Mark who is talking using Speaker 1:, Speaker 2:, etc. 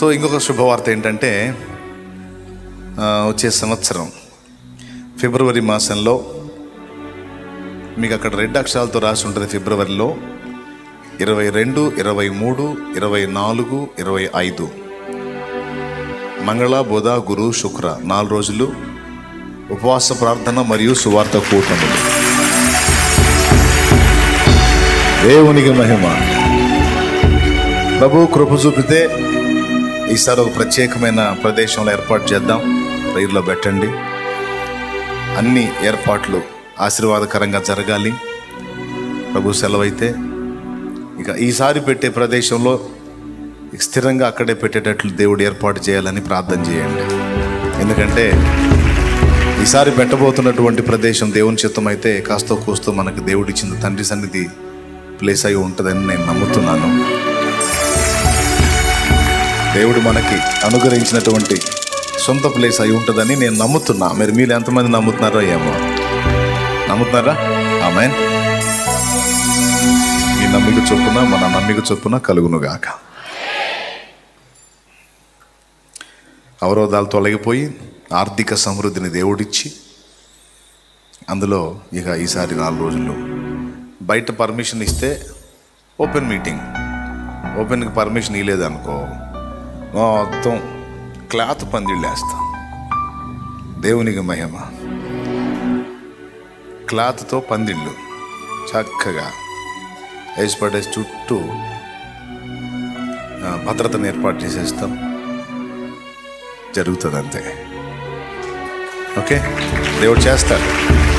Speaker 1: so ఇంకొక శుభవార్త ఏంటంటే ఆ, వచ్చే సంవత్సరం ఫిబ్రవరి మాసంలో మీకు అక్కడ రెడ్ అక్షరాలతో రాసి ఉంటుంది ఫిబ్రవరిలో ఇరవై రెండు ఇరవై మూడు ఇరవై నాలుగు ఇరవై ఐదు మంగళ బుధ గురు శుక్ర నాలుగు రోజులు ఉపవాస ప్రార్థన మరియు సువార్త కూటములు దేవునికి మహిమ ప్రభు కృప చూపితే ఈసారి ఒక ప్రత్యేకమైన ప్రదేశంలో ఏర్పాటు చేద్దాం రైల్లో పెట్టండి అన్ని ఏర్పాట్లు ఆశీర్వాదకరంగా జరగాలి ప్రభు సెలవైతే ఇక ఈసారి పెట్టే ప్రదేశంలో ఇక స్థిరంగా అక్కడే పెట్టేటట్లు దేవుడు ఏర్పాటు చేయాలని ప్రార్థన చేయండి ఎందుకంటే ఈసారి పెట్టబోతున్నటువంటి ప్రదేశం దేవుని చిత్తం అయితే కాస్త కూస్తూ మనకు దేవుడిచ్చిన తండ్రి సన్నిధి ప్లేస్ అయి ఉంటుందని నేను నమ్ముతున్నాను దేవుడు మనకి అనుగ్రహించినటువంటి సొంత ప్లేస్ అయి ఉంటుందని నేను నమ్ముతున్నా మరి మీరు ఎంతమంది నమ్ముతున్నారో ఏమో నమ్ముతున్నారా ఆమె మీ నమ్మిక చొప్పున మన నమ్మిక చొప్పున కలుగునుగాక అవరోధాలు తొలగిపోయి ఆర్థిక సమృద్ధిని దేవుడిచ్చి అందులో ఇక ఈసారి నాలుగు రోజులు బయట పర్మిషన్ ఇస్తే ఓపెన్ మీటింగ్ ఓపెన్కి పర్మిషన్ ఇవ్వలేదు అనుకో మొత్తం క్లాత్ పందిళ్ళు వేస్తాం దేవునికి మహిమ క్లాత్తో పందిళ్ళు చక్కగా వేసి పడేసి చుట్టూ ఆ, భద్రతను ఏర్పాటు చేసేస్తాం జరుగుతుంది అంతే ఓకే దేవుడు చేస్తాడు